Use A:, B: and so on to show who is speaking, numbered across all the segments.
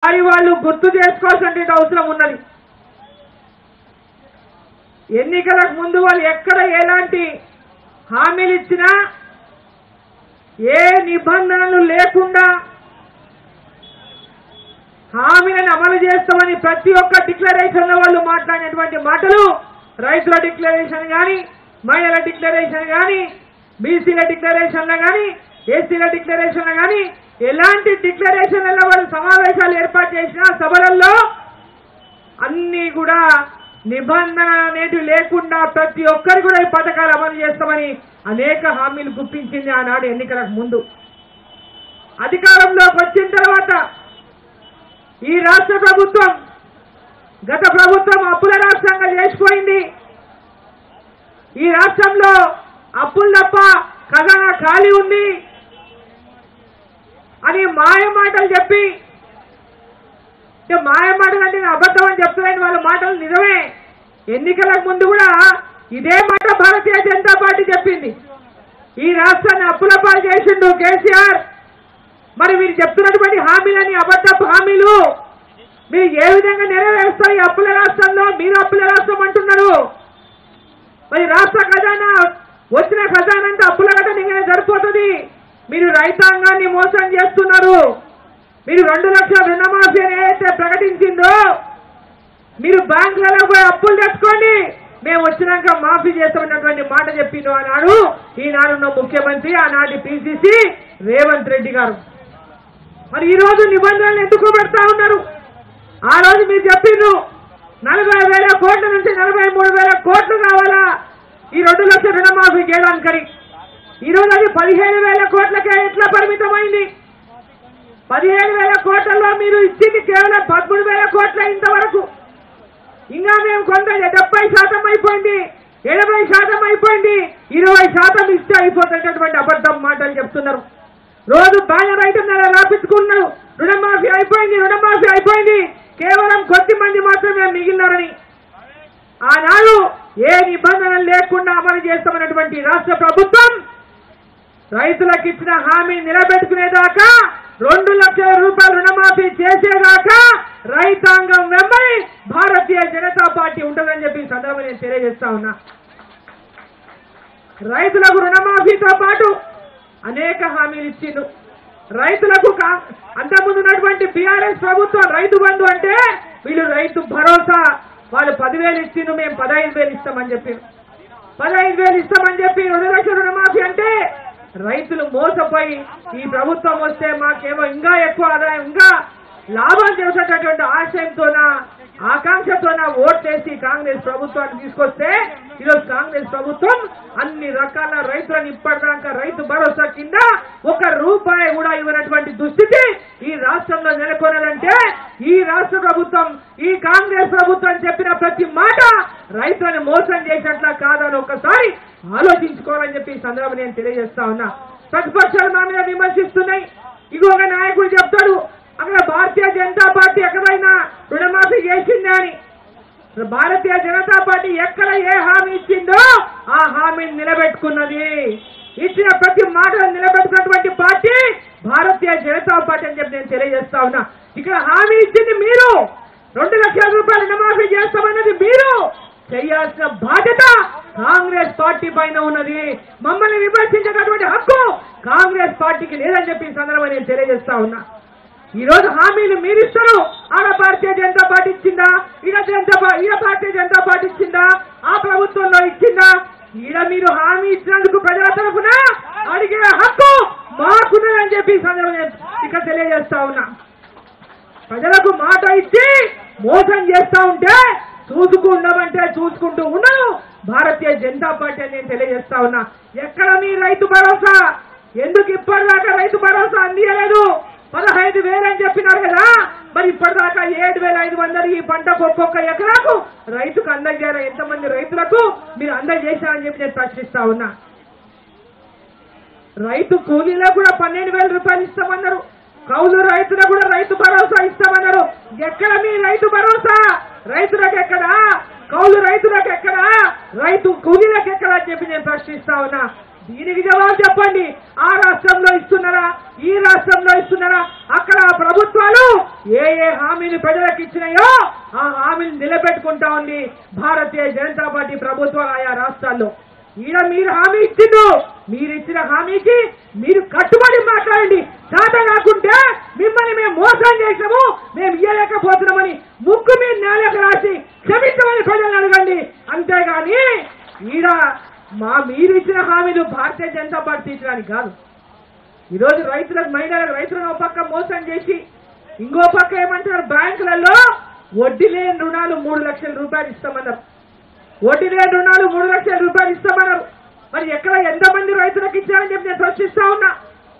A: మరి వాళ్ళు గుర్తు చేసుకోవాల్సిన అవసరం ఉన్నది ఎన్నికలకు ముందు వాళ్ళు ఎక్కడ ఎలాంటి హామీలు ఇచ్చినా ఏ నిబంధనలు లేకుండా హామీలను అమలు చేస్తామని ప్రతి ఒక్క డిక్లరేషన్ లో వాళ్ళు మాట్లాడినటువంటి మాటలు రైతుల డిక్లరేషన్ కానీ మహిళల డిక్లరేషన్ కానీ బీసీల డిక్లరేషన్లు కానీ ఎస్సీల డిక్లరేషన్లు కానీ ఎలాంటి డిక్లరేషన్లలో వాళ్ళు సమావేశాలు ఏర్పాటు చేసిన సభలలో అన్ని కూడా నిబంధన అనేటివి లేకుండా ప్రతి ఒక్కరు కూడా ఈ పథకాలు అమలు చేస్తామని అనేక హామీలు గుప్పించింది ఆనాడు ఎన్నికలకు ముందు అధికారంలోకి వచ్చిన తర్వాత ఈ రాష్ట్ర ప్రభుత్వం గత ప్రభుత్వం అప్పుల రాష్ట్రంగా చేసిపోయింది ఈ రాష్ట్రంలో అప్పులు తప్ప ఖజానా ఖాళీ ఉంది అని మాయ మాటలు చెప్పి అంటే మాయ మాటలు అంటే నేను అబద్ధం అని చెప్తున్నాను వాళ్ళ మాటలు నిజమే ఎన్నికలకు ముందు కూడా ఇదే మాట భారతీయ జనతా పార్టీ చెప్పింది ఈ రాష్ట్రాన్ని అప్పుల పాలు చేసిండు కేసీఆర్ మరి మీరు చెప్తున్నటువంటి హామీలని అబద్ధపు హామీలు మీరు ఏ విధంగా నెరవేరుస్తారు ఈ అప్పుల రాష్ట్రంలో మీరు అప్పుల రాష్ట్రం అంటున్నారు మరి రాష్ట్ర ఖజానా వచ్చిన ఖజానా అంతా అప్పుల ఖజానా సరిపోతుంది మీరు రైతాంగాన్ని మోసం చేస్తున్నారు మీరు రెండు లక్షల రుణమాఫీ అని ఏదైతే ప్రకటించిందో మీరు బ్యాంకులలో పోయి అప్పులు తెచ్చుకోండి మేము వచ్చినాక మాఫీ చేస్తామన్నటువంటి మాట చెప్పిండు ఆనాడు ఈనాడున్న ముఖ్యమంత్రి ఆనాటి పిసిసి రేవంత్ రెడ్డి గారు మరి ఈ రోజు నిబంధనలు ఎందుకు పెడతా ఉన్నారు ఆ రోజు మీరు చెప్పిండ్రు నలభై వేల కోట్ల నుంచి నలభై మూడు వేల కోట్లు కావాలా ఈ రెండు లక్షల రుణమాఫీ చేయడానికని ఈ రోజు అది పదిహేను వేల కోట్లకే ఎట్లా పరిమితమైంది పదిహేను వేల కోట్లలో మీరు ఇచ్చింది కేవలం పదమూడు వేల కోట్ల ఇంతవరకు ఇంకా మేము కొంత డెబ్బై శాతం అయిపోయింది ఎనభై శాతం అయిపోయింది ఇరవై శాతం ఇస్తే అయిపోతున్నటువంటి అబద్ధం మాటలు చెప్తున్నారు రోజు బ్యానర్ ఐటమ్ రాపించుకున్నారు రుణమాఫీ అయిపోయింది రుణమాఫీ అయిపోయింది కేవలం కొద్ది మంది మాత్రమే మిగిలినారని ఆనాడు ఏ నిబంధనలు లేకుండా అమలు చేస్తామన్నటువంటి రాష్ట్ర ప్రభుత్వం రైతులకు ఇచ్చిన హామీ నిలబెట్టుకునేదాకా రెండు లక్షల రూపాయల రుణమాఫీ చేసేదాకా రైతాంగం వెంబడి భారతీయ జనతా పార్టీ ఉంటుందని చెప్పి ఈ సందర్భంగా నేను తెలియజేస్తా ఉన్నా రైతులకు రుణమాఫీతో పాటు అనేక హామీలు ఇచ్చిండు రైతులకు కా- అంతకుముందు ఉన్నటువంటి బీఆర్ఎస్ ప్రభుత్వం రైతు బంధు అంటే వీళ్ళు రైతు భరోసా వాళ్ళు పదివేలు ఇచ్చిండు మేము పదహైదు వేలు ఇస్తామని చెప్పారు పదహైదు వేలు ఇస్తామని చెప్పి రెండు లక్షల రుణమాఫీ అంటే రైతులు మోసపోయి ఈ ప్రభుత్వం వస్తే మాకేమో ఇంకా ఎక్కువ ఆదాయం ఇంకా లాభం చేసేటటువంటి ఆశయంతోన ఆకాంక్షతోన ఓట్లేసి కాంగ్రెస్ ప్రభుత్వాన్ని తీసుకొస్తే ఈరోజు కాంగ్రెస్ ప్రభుత్వం అన్ని రకాల రైతులను ఇప్పటిదాకా రైతు భరోసా కింద ఒక రూపాయి కూడా ఇవ్వనటువంటి దుస్థితి ఈ రాష్ట్రంలో నెలకొన్నదంటే ఈ రాష్ట్ర ప్రభుత్వం ఈ కాంగ్రెస్ ప్రభుత్వం చెప్పిన ప్రతి మాట రైతులను మోసం చేసినట్లా కాదని ఒకసారి ఆలోచించుకోవాలని చెప్పి ఈ సందర్భం నేను తెలియజేస్తా ఉన్నా ప్రతిపక్షాలు మా మీద విమర్శిస్తున్నాయి ఇగో ఒక నాయకుడు చెప్తాడు అక్కడ భారతీయ జనతా పార్టీ ఎక్కడైనా రుణమాఫీ చేసిందే అని భారతీయ జనతా పార్టీ ఎక్కడ ఏ హామీ ఇచ్చిందో ఆ హామీని నిలబెట్టుకున్నది ఇచ్చిన ప్రతి మాటను నిలబెట్టుకున్నటువంటి పార్టీ భారతీయ జనతా పార్టీ అని చెప్పి నేను తెలియజేస్తా ఉన్నా ఇక్కడ హామీ ఇచ్చింది మీరు రెండు లక్షల రూపాయలు రుణమాఫీ చేస్తామన్నది మీరు చేయాల్సిన బాధ్యత కాంగ్రెస్ పార్టీ పైన ఉన్నది మమ్మల్ని విమర్శించేటటువంటి హక్కు కాంగ్రెస్ పార్టీకి లేదని చెప్పి ఈ సందర్భంగా నేను తెలియజేస్తా ఉన్నా ఈ రోజు హామీలు మీరు ఇస్తారు ఆడ భారతీయ జనతా పార్టీ ఇచ్చిందా ఈడ జనతా పా- ఈడ భారతీయ జనతా పార్టీ ఇచ్చిందా ఆ ప్రభుత్వంలో ఇచ్చిందా ఈడ మీరు హామీ ఇచ్చినందుకు ప్రజల తరఫున అడిగే హక్కు మాకున్నదని చెప్పి ఈ సందర్భంగా నేను ఇక్కడ తెలియజేస్తా ఉన్నా ప్రజలకు మాట ఇచ్చి మోసం చేస్తా ఉంటే చూసుకు ఉండమంటే చూసుకుంటూ ఉండను భారతీయ జనతా పార్టీ అని నేను తెలియజేస్తా ఉన్నా ఎక్కడ మీ రైతు భరోసా ఎందుకు ఇప్పటిదాకా రైతు భరోసా అందియలేదు పదహైదు వేలు అని చెప్పినారు కదా మరి ఇప్పటిదాకా ఏడు వేల ఐదు వందలు ఈ పంటకు ఒక్కొక్క ఎకరాకు రైతుకు అందజేయాలి ఎంతమంది రైతులకు మీరు అందజేశారని చెప్పి నేను ప్రశ్నిస్తా ఉన్నా రైతు కూలీలో కూడా పన్నెండు వేల రూపాయలు ఇస్తామన్నారు కౌలు రైతులకు కూడా రైతు భరోసా ఇస్తామన్నారు ఎక్కడ మీ రైతు భరోసా రైతులకు ఎక్కడా కౌలు రైతులకు ఎక్కడా రైతు కూలీలకు ఎక్కడా అని చెప్పి నేను ప్రశ్నిస్తా ఉన్నా దీనికి జవాబు చెప్పండి ఆ రాష్ట్రంలో ఇస్తున్నారా ఈ రాష్ట్రంలో ఇస్తున్నారా అక్కడ ఆ ప్రభుత్వాలు ఏ ఏ హామీని ప్రజలకు ఇచ్చినాయో ఆ హామీని నిలబెట్టుకుంటా ఉంది భారతీయ జనతా పార్టీ ప్రభుత్వాలు ఆయా రాష్ట్రాల్లో ఈడ మీరు హామీ ఇచ్చిండు మీరు ఇచ్చిన హామీకి మీరు కట్టుబడి మాట్లాడండి చేత కాకుంటే మిమ్మల్ని మేము మోసం చేసినాము మేము ఇయ్యలేకపోతున్నామని ముక్కు మీద నేలకు రాసి క్షమించమని ప్రజలను అడగండి అంతేగాని ఈడ మా మీరు ఇచ్చిన హామీలు భారతీయ జనతా పార్టీ ఇచ్చడానికి కాదు ఈరోజు రైతులకు మహిళలకు రైతులను ఒక పక్క మోసం చేసి ఇంకో పక్క ఏమంటారు బ్యాంకులలో వడ్డీ లేని రుణాలు మూడు లక్షల రూపాయలు ఇస్తామన్నారు వడ్డీ లేని రుణాలు మూడు లక్షల రూపాయలు ఇస్తామన్నారు మరి ఎక్కడ ఎంతమంది రైతులకు ఇచ్చారని చెప్పి నేను ప్రశ్నిస్తా ఉన్నా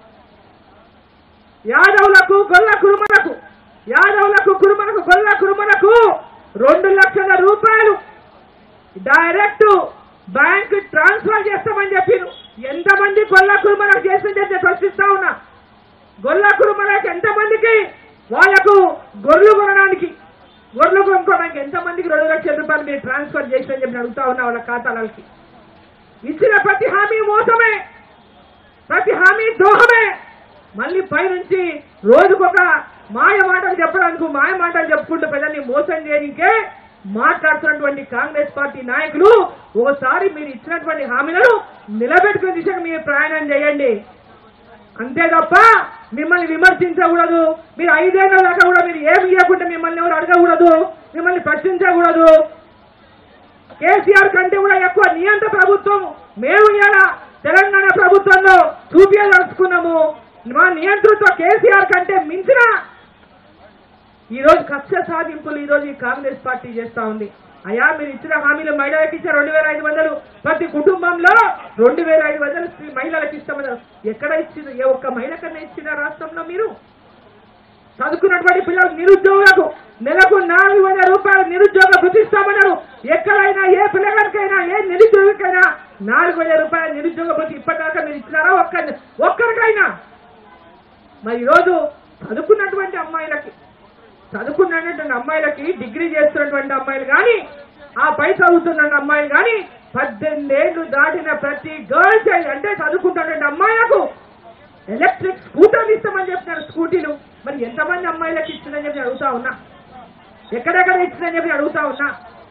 A: యాదవులకు గొల్ల కురుమలకు యాదవులకు కురుమలకు గొల్ల కురుమలకు రెండు లక్షల రూపాయలు డైరెక్ట్ బ్యాంక్ ట్రాన్స్ఫర్ చేస్తామని చెప్పిరు ఎంతమంది గొల్ల కురుమలకు చేసిందని చెప్పి నేను ప్రశ్నిస్తా ఉన్నా గొల్ల కురుమలకు ఎంతమందికి వాళ్లకు గొర్రెలు కొనడానికి గొర్రెలు కొనుక్కోవడానికి ఎంతమందికి రెండు లక్షల రూపాయలు మీరు ట్రాన్స్ఫర్ చేసిన చెప్పి అడుగుతా ఉన్నా వాళ్ళ ఖాతాలకి ఇచ్చిన ప్రతి హామీ మోసమే ప్రతి హామీ ద్రోహమే మళ్ళీ పైనుంచి రోజుకొక మాయ మాటలు చెప్పడానికి మాయ మాటలు చెప్పుకుంటూ ప్రజల్ని మోసం చేయడానికే మాట్లాడుతున్నటువంటి కాంగ్రెస్ పార్టీ నాయకులు ఒకసారి మీరు ఇచ్చినటువంటి హామీలను నిలబెట్టుకునే దిశగా మీరు ప్రయాణం చేయండి అంతే తప్ప మిమ్మల్ని విమర్శించకూడదు మీరు ఐదేళ్ల దాకా కూడా మీరు ఏమి ఇవ్వకుండా మిమ్మల్ని ఎవరు అడగకూడదు మిమ్మల్ని ప్రశ్నించకూడదు కేసీఆర్ కంటే కూడా ఎక్కువ నియంత ప్రభుత్వం మేము ఇలా తెలంగాణ ప్రభుత్వంలో చూపించదలుచుకున్నాము మా నియంతృత్వ కేసీఆర్ కంటే మించిన ఈ రోజు కక్ష సాధింపులు ఈ రోజు ఈ కాంగ్రెస్ పార్టీ చేస్తా ఉంది అయ్యా మీరు ఇచ్చిన హామీలు మహిళలకు ఇచ్చిన రెండు వేల ఐదు వందలు ప్రతి కుటుంబంలో రెండు వేల ఐదు వందలు స్త్రీ- మహిళలకు ఇస్తామన్నారు ఎక్కడ ఇచ్చింది ఏ ఒక్క మహిళ కన్నా ఇచ్చిన రాష్ట్రంలో మీరు చదువుకున్నటువంటి పిల్లలు నిరుద్యోగులకు నెలకు నాలుగు వందల రూపాయలు నిరుద్యోగ భృతిస్తామన్నారు ఎక్కడైనా ఏ పిల్లగానికైనా ఏ నిరుద్యోగికైనా నాలుగు వేల రూపాయల నిరుద్యోగ భృతి ఇప్పటిదాకా మీరు ఇచ్చినారా ఒక్క ఒక్కరికైనా మరి ఈరోజు చదువుకున్నటువంటి అమ్మాయిలకి చదువుకున్నటువంటి అమ్మాయిలకి డిగ్రీ చేస్తున్నటువంటి అమ్మాయిలు కానీ ఆ పై చదువుతున్న అమ్మాయిలు కానీ పద్దెనిమిది ఏళ్ళు దాటిన ప్రతి గర్ల్ చైల్డ్ అంటే చదువుకుంటున్నటువంటి అమ్మాయిలకు ఎలక్ట్రిక్ స్కూటర్లు ఇస్తామని చెప్తున్నారు స్కూటీలు మరి ఎంతమంది అమ్మాయిలకు ఇచ్చిందని చెప్పి అడుగుతా ఉన్నా ఎక్కడెక్కడ ఇచ్చిందని చెప్పి అడుగుతా ఉన్నా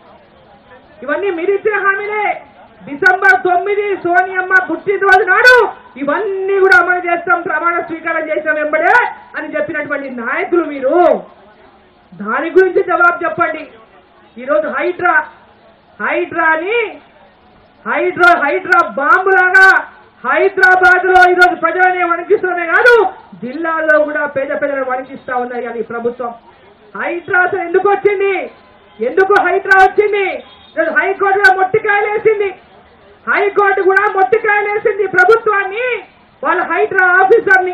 A: ఇవన్నీ మీరు ఇచ్చిన హామీలే డిసెంబర్ తొమ్మిది సోనియమ్మ పుట్టినరోజు నాడు ఇవన్నీ కూడా అమలు చేస్తాం ప్రమాణ స్వీకారం చేసాం వెంబడే అని చెప్పినటువంటి నాయకులు మీరు దాని గురించి జవాబు చెప్పండి ఈరోజు హైడ్రా హైడ్రాని హైడ్రా హైడ్రా బాంబు లాగా హైదరాబాద్ లో ఈరోజు ప్రజలనే వణికిస్తూనే కాదు జిల్లాల్లో కూడా పేద ప్రజలను వణికిస్తా ఉన్నాయి అది ప్రభుత్వం హైడ్రా అసలు ఎందుకు వచ్చింది ఎందుకు హైడ్రా వచ్చింది ఈరోజు హైకోర్టులో మొట్టికాయలు వేసింది హైకోర్టు కూడా మొట్టికాయలు వేసింది ప్రభుత్వాన్ని వాళ్ళ హైడ్రా ఆఫీసర్ని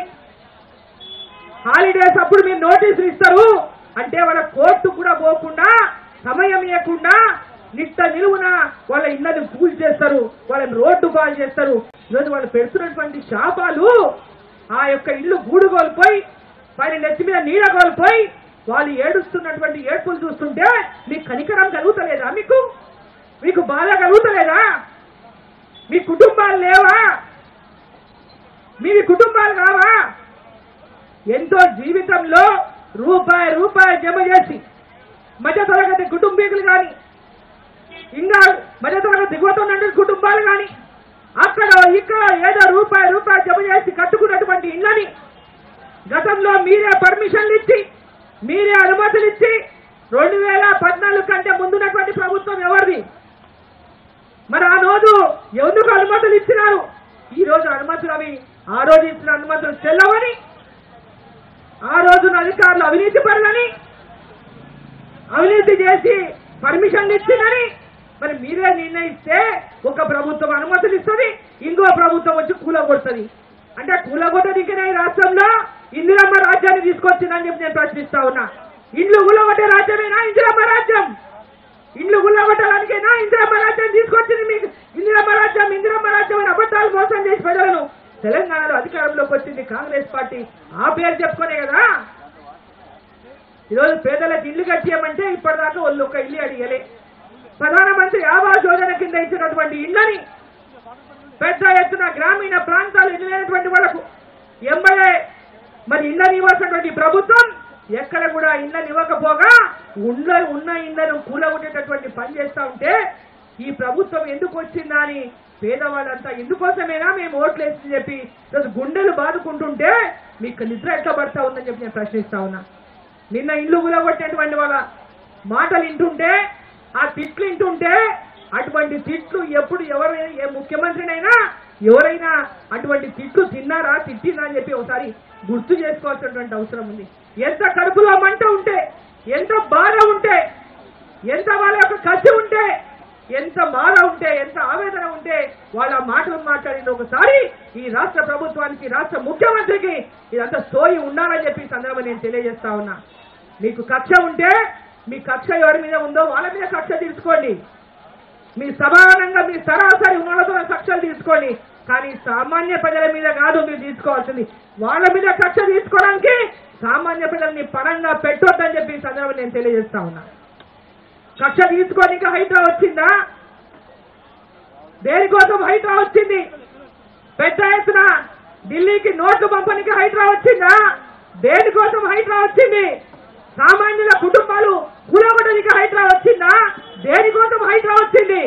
A: హాలిడేస్ అప్పుడు మీరు నోటీసులు ఇస్తారు అంటే వాళ్ళ కోర్టు కూడా పోకుండా సమయం ఇవ్వకుండా నిట్ట నిలువున వాళ్ళ ఇళ్ళని పూజ చేస్తారు వాళ్ళని రోడ్డు పాలు చేస్తారు ఈరోజు వాళ్ళు పెడుతున్నటువంటి శాపాలు ఆ యొక్క ఇల్లు గూడు కోల్పోయి పైన నెత్తి మీద నీడ కోల్పోయి వాళ్ళు ఏడుస్తున్నటువంటి ఏడ్పులు చూస్తుంటే మీకు కనికరం కలుగుతలేదా మీకు మీకు బాధ కలుగుతలేదా మీ కుటుంబాలు లేవా మీవి కుటుంబాలు కావా ఎంతో జీవితంలో రూపాయి రూపాయి జమ చేసి మధ్యతరగతి కుటుంబీకులు కానీ ఇంకా మధ్యతరగతి దిగువతున్న కుటుంబాలు కానీ అక్కడ ఇక్కడ ఏదో రూపాయి రూపాయి జమ చేసి కట్టుకున్నటువంటి ఇళ్ళని గతంలో మీరే పర్మిషన్లు ఇచ్చి మీరే అనుమతులు ఇచ్చి రెండు వేల పద్నాలుగు కంటే ముందున్నటువంటి ప్రభుత్వం ఎవరిది మరి ఆ రోజు ఎందుకు అనుమతులు ఇచ్చినారు ఈ రోజు అనుమతులు అవి ఆ రోజు ఇచ్చిన అనుమతులు చెల్లవని ఆ రోజున అధికారులు అవినీతి పరులని అవినీతి చేసి పర్మిషన్లు ఇచ్చిందని మరి మీరే నిర్ణయిస్తే ఒక ప్రభుత్వం అనుమతులు ఇస్తుంది ఇంకో ప్రభుత్వం వచ్చి కూలగొడుతుంది అంటే కూలగొట్టదికనే ఈ రాష్ట్రంలో ఇందిరమ్మ రాజ్యాన్ని తీసుకొచ్చిందని చెప్పి నేను ప్రశ్నిస్తా ఉన్నా ఇండ్లు కూలగొట్టే రాజ్యమేనా ఇందిరమ్మ రాజ్యం ఇండ్లు గుల్లగొట్టడానికైనా ఇందిరమ్మ రాజ్యం తీసుకొచ్చింది మీకు ఇందిరమ్మ రాజ్యం ఇందిరమ్మ రాజ్యం అని అబద్ధాలు మోసం చేసి ప్రజలను తెలంగాణలో అధికారంలోకి వచ్చింది కాంగ్రెస్ పార్టీ ఆ పేరు చెప్పుకునే కదా ఈరోజు పేదలకు ఇల్లు కట్టియమంటే ఇప్పటిదాకా వాళ్ళు ఒక ఇల్లు అడిగలే ప్రధానమంత్రి ఆవాస్ యోజన కింద ఇచ్చినటువంటి ఇళ్ళని పెద్ద ఎత్తున గ్రామీణ ప్రాంతాలు ఎదిలేనటువంటి వాళ్లకు ఎంబడే మరి ఇళ్ళని ఇవ్వాల్సినటువంటి ప్రభుత్వం ఎక్కడ కూడా ఇళ్ళని ఇవ్వకపోగా ఉన్న ఉన్న ఇళ్లను కూలగొట్టేటటువంటి పని చేస్తా ఉంటే ఈ ప్రభుత్వం ఎందుకు వచ్చిందా అని పేదవాళ్ళంతా ఎందుకోసమేనా మేము ఓట్లు వేసి చెప్పి ఈరోజు గుండెలు బాదుకుంటుంటే మీకు నిద్ర ఎట్లా పడతా ఉందని చెప్పి నేను ప్రశ్నిస్తా ఉన్నా నిన్న ఇల్లు కూలగొట్టేటువంటి వాళ్ళ మాటలు వింటుంటే ఆ తిట్లు వింటుంటే అటువంటి తిట్లు ఎప్పుడు ఎవరైనా ఏ ముఖ్యమంత్రినైనా ఎవరైనా అటువంటి తిట్లు తిన్నారా తిట్టినా అని చెప్పి ఒకసారి గుర్తు చేసుకోవాల్సినటువంటి అవసరం ఉంది ఎంత కడుపులో మంట ఉంటే ఎంత బాధ ఉంటే ఎంత వాళ్ళ యొక్క కసి ఉంటే ఎంత బాధ ఉంటే ఎంత ఆవేదన ఉంటే వాళ్ళ మాటలు మాట్లాడింది ఒకసారి ఈ రాష్ట్ర ప్రభుత్వానికి రాష్ట్ర ముఖ్యమంత్రికి ఇదంతా సోయి ఉండాలని చెప్పి ఈ సందర్భంగా నేను తెలియజేస్తా ఉన్నా మీకు కక్ష ఉంటే మీ కక్ష ఎవరి మీద ఉందో వాళ్ళ మీద కక్ష తీసుకోండి మీ సమానంగా మీ సరాసరి ఉన్నతో కక్షలు తీసుకోండి కానీ సామాన్య ప్రజల మీద కాదు మీరు తీసుకోవాల్సింది వాళ్ళ మీద కక్ష తీసుకోవడానికి సామాన్య ప్రజల్ని పరంగా పెట్టొద్దని చెప్పి ఈ సందర్భంగా నేను తెలియజేస్తా ఉన్నా కక్ష తీసుకోనికి హైడ్రా వచ్చిందా దేనికోసం హైడ్రా వచ్చింది పెద్ద ఎత్తున ఢిల్లీకి నోట్లు పంపనికి హైడ్రా వచ్చిందా దేనికోసం హైడ్రా వచ్చింది సామాన్యుల కుటుంబాలు కూలగొట్టడానికి హైడ్రా వచ్చిందా దేనికోసం హైడ్రా వచ్చింది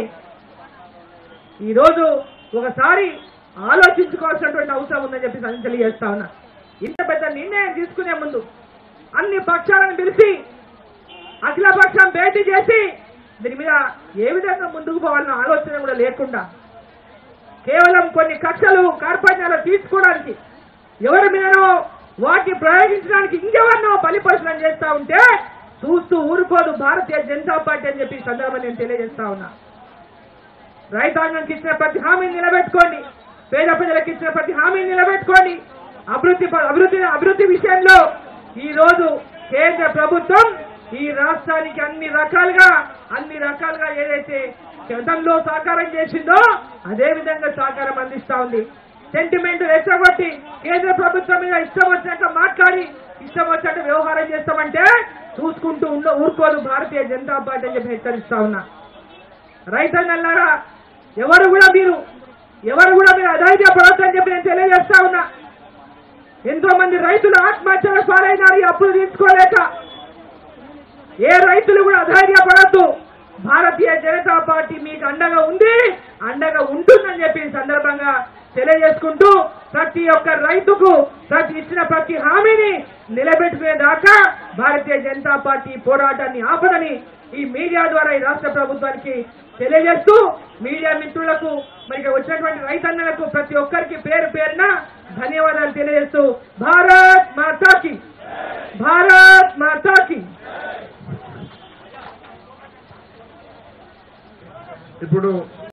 A: ఈరోజు ఒకసారి ఆలోచించుకోవాల్సినటువంటి అవసరం ఉందని చెప్పి నేను తెలియజేస్తా ఉన్నా ఇంత పెద్ద నిర్ణయం తీసుకునే ముందు అన్ని పక్షాలను పిలిచి అఖిలపక్షం భేటీ చేసి దీని మీద ఏ విధంగా ముందుకు పోవాలన్న ఆలోచన కూడా లేకుండా కేవలం కొన్ని కక్షలు కార్పణ్యాలు తీసుకోవడానికి ఎవరి మీదనో వాటిని ప్రయోగించడానికి ఇంకెవరినో బలిపరుచనం చేస్తా ఉంటే చూస్తూ ఊరుకోదు భారతీయ జనతా పార్టీ అని చెప్పి ఈ సందర్భంగా నేను తెలియజేస్తా ఉన్నా రైతాంగానికి ఇచ్చిన ప్రతి హామీని నిలబెట్టుకోండి పేద ప్రజలకు ఇచ్చిన ప్రతి హామీని నిలబెట్టుకోండి అభివృద్ధి ప- అభివృద్ధి అభివృద్ధి విషయంలో ఈ రోజు కేంద్ర ప్రభుత్వం ఈ రాష్ట్రానికి అన్ని రకాలుగా అన్ని రకాలుగా ఏదైతే గతంలో సహకారం చేసిందో అదే విధంగా సహకారం అందిస్తా ఉంది సెంటిమెంట్ రెచ్చగొట్టి కేంద్ర ప్రభుత్వం మీద ఇష్టం వచ్చినట్టు మాట్లాడి ఇష్టం వచ్చినట్టు వ్యవహారం చేస్తామంటే చూసుకుంటూ ఉండ ఊరుకోదు భారతీయ జనతా పార్టీ అని చెప్పి హెచ్చరిస్తా ఉన్నా రైతన్నలారా ఎవరు కూడా మీరు ఎవరు కూడా మీరు అధైర్యపడొద్దని చెప్పి నేను తెలియజేస్తా ఉన్నా ఎంతో మంది రైతులు ఆత్మహత్యల పాలైనారు ఈ అప్పులు తీసుకోలేక ఏ రైతులు కూడా అధైర్యపడద్దు భారతీయ జనతా పార్టీ మీకు అండగా ఉంది అండగా ఉంటుందని చెప్పి ఈ సందర్భంగా తెలియజేసుకుంటూ ప్రతి ఒక్క రైతుకు ప్రతి ఇచ్చిన ప్రతి హామీని నిలబెట్టుకునేదాకా భారతీయ జనతా పార్టీ పోరాటాన్ని ఆపదని ఈ మీడియా ద్వారా ఈ రాష్ట్ర ప్రభుత్వానికి తెలియజేస్తూ మీడియా మిత్రులకు మరి ఇక్కడ వచ్చినటువంటి రైతన్నలకు ప్రతి ఒక్కరికి పేరు పేరున ధన్యవాదాలు తెలియజేస్తూ భారత్ మాతాకి భారత్ మాతాకి
B: ఇప్పుడు